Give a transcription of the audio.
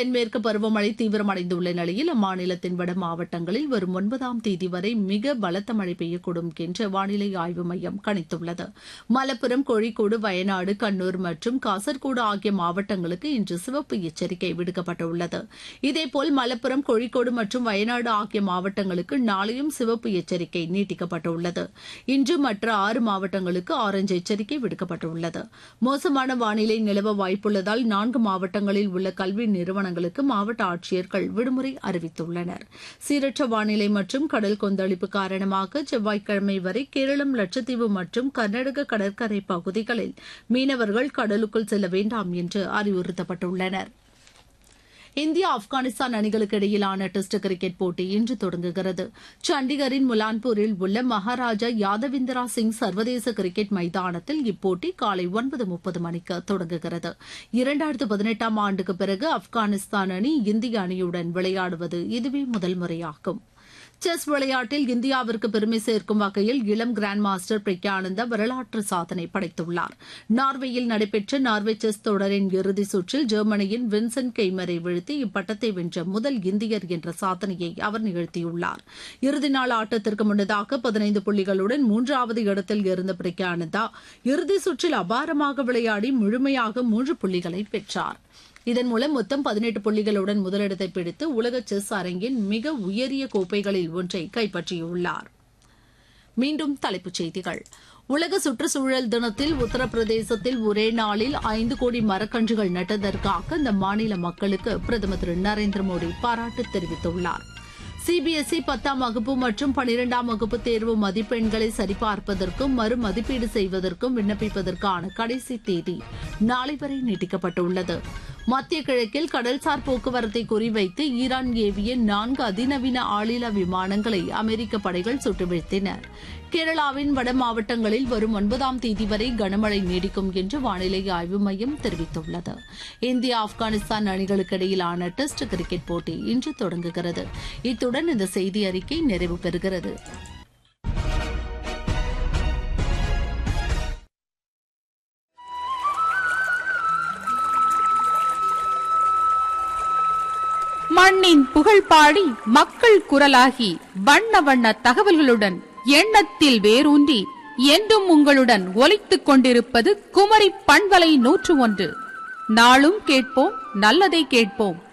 தென்மேற்கு பருவமழை தீவிரமடைந்துள்ள நிலையில் அம்மாநிலத்தின் வட மாவட்டங்களில் வரும் ஒன்பதாம் தேதி வரை மிக பலத்த மழை பெய்யக்கூடும் என்று வானிலை ஆய்வு மையம் கணித்துள்ளது மலப்புரம் கோழிக்கோடு வயநாடு கண்ணூர் மற்றும் காசர்கோடு ஆகிய மாவட்டங்களுக்கு இன்று சிவப்பு எச்சரிக்கை விடுக்கப்பட்டுள்ளது இதேபோல் மலப்புரம் கோழிக்கோடு மற்றும் வயநாடு ஆகிய மாவட்டங்களுக்கு நாளையும் சிவப்பு எச்சரிக்கை நீட்டிக்கப்பட்டுள்ளது இன்று மற்ற ஆறு மாவட்டங்களுக்கு ஆரஞ்சு எச்சரிக்கை விடுக்கப்பட்டுள்ளது மோசமான வானிலை நிலவ வாய்ப்புள்ளதால் நான்கு மாவட்டங்களில் உள்ள கல்வி நிறுவனங்களுக்கு மாவட்ட ஆட்சியர்கள் விடுமுறை அறிவித்துள்ளனர் சீரற்ற வானிலை மற்றும் கடல் கொந்தளிப்பு காரணமாக செவ்வாய்க்கிழமை வரை கேரளம் லட்சத்தீவு மற்றும் கர்நாடக கடற்கரை பகுதிகளில் மீனவர்கள் கடலுக்குள் செல்ல வேண்டாம் என்று அறிவுறுத்தப்பட்டுள்ளனர் இந்தியா ஆப்கானிஸ்தான் அணிகளுக்கு இடையிலான டெஸ்ட் கிரிக்கெட் போட்டி இன்று தொடங்குகிறது சண்டிகரின் முலான்பூரில் உள்ள மகாராஜா யாதவிந்திரா சிங் சர்வதேச கிரிக்கெட் மைதானத்தில் இப்போட்டி காலை ஒன்பது முப்பது மணிக்கு தொடங்குகிறது இரண்டாயிரத்து பதினெட்டாம் ஆண்டுக்கு பிறகு ஆப்கானிஸ்தான் அணி இந்திய அணியுடன் விளையாடுவது இதுவே முதல் முறையாகும் செஸ் விளையாட்டில் இந்தியாவிற்கு பெருமை சேர்க்கும் வகையில் இளம் கிராண்ட் மாஸ்டர் பிரக்யானந்தா வரலாற்று சாதனை படைத்துள்ளார் நார்வேயில் நடைபெற்ற நார்வே செஸ் தொடரின் இறுதி சுற்றில் ஜெர்மனியின் வின்சென்ட் கெய்மரை வீழ்த்தி இப்பட்டத்தை வென்ற முதல் இந்தியர் என்ற சாதனையை அவர் நிகழ்த்தியுள்ளார் இறுதி நாள் ஆட்டத்திற்கு முன்னதாக பதினைந்து புள்ளிகளுடன் மூன்றாவது இடத்தில் இருந்த பிரக்யானந்தா இறுதி சுற்றில் அபாரமாக விளையாடி முழுமையாக மூன்று புள்ளிகளை பெற்றார் இதன் மூலம் மொத்தம் பதினெட்டு புள்ளிகளுடன் முதலிடத்தை பிடித்து உலக செஸ் அரங்கின் மிக உயரிய கோப்பைகளில் ஒன்றை கைப்பற்றியுள்ளார் மீண்டும் தலைப்புச் செய்திகள் உலக சுற்றுச்சூழல் தினத்தில் உத்தரப்பிரதேசத்தில் ஒரே நாளில் ஐந்து கோடி மரக்கன்றுகள் நட்டதற்காக அந்த மாநில மக்களுக்கு பிரதமர் திரு நரேந்திர மோடி பாராட்டு தெரிவித்துள்ளார் சிபிஎஸ்இ பத்தாம் வகுப்பு மற்றும் பனிரெண்டாம் வகுப்பு தேர்வு மதிப்பெண்களை சரிபார்ப்பதற்கும் மறு மதிப்பீடு செய்வதற்கும் விண்ணப்பிப்பதற்கான கடைசி தேதி நாளை வரை நீட்டிக்கப்பட்டுள்ளது மத்திய கிழக்கில் கடல்சார் போக்குவரத்தை குறிவைத்து ஈரான் ஏவிய நான்கு அதிநவீன ஆளில்லா விமானங்களை அமெரிக்க படைகள் சுட்டு வீழ்த்தின கேரளாவின் வட மாவட்டங்களில் வரும் ஒன்பதாம் தேதி வரை கனமழை நீடிக்கும் என்று வானிலை ஆய்வு மையம் தெரிவித்துள்ளது இந்தியா ஆப்கானிஸ்தான் அணிகளுக்கு இடையிலான டெஸ்ட் கிரிக்கெட் போட்டி இன்று தொடங்குகிறது இத்துடன் இந்த செய்தி அறிக்கை நிறைவு பெறுகிறது மண்ணின் புகழ் பாடி மக்கள் குரலாகி வண்ண வண்ண தகவல்களுடன் எண்ணத்தில் வேரூன்றி என்றும் உங்களுடன் ஒலித்துக் கொண்டிருப்பது குமரி பண்பலை நூற்று ஒன்று நாளும் கேட்போம் நல்லதை கேட்போம்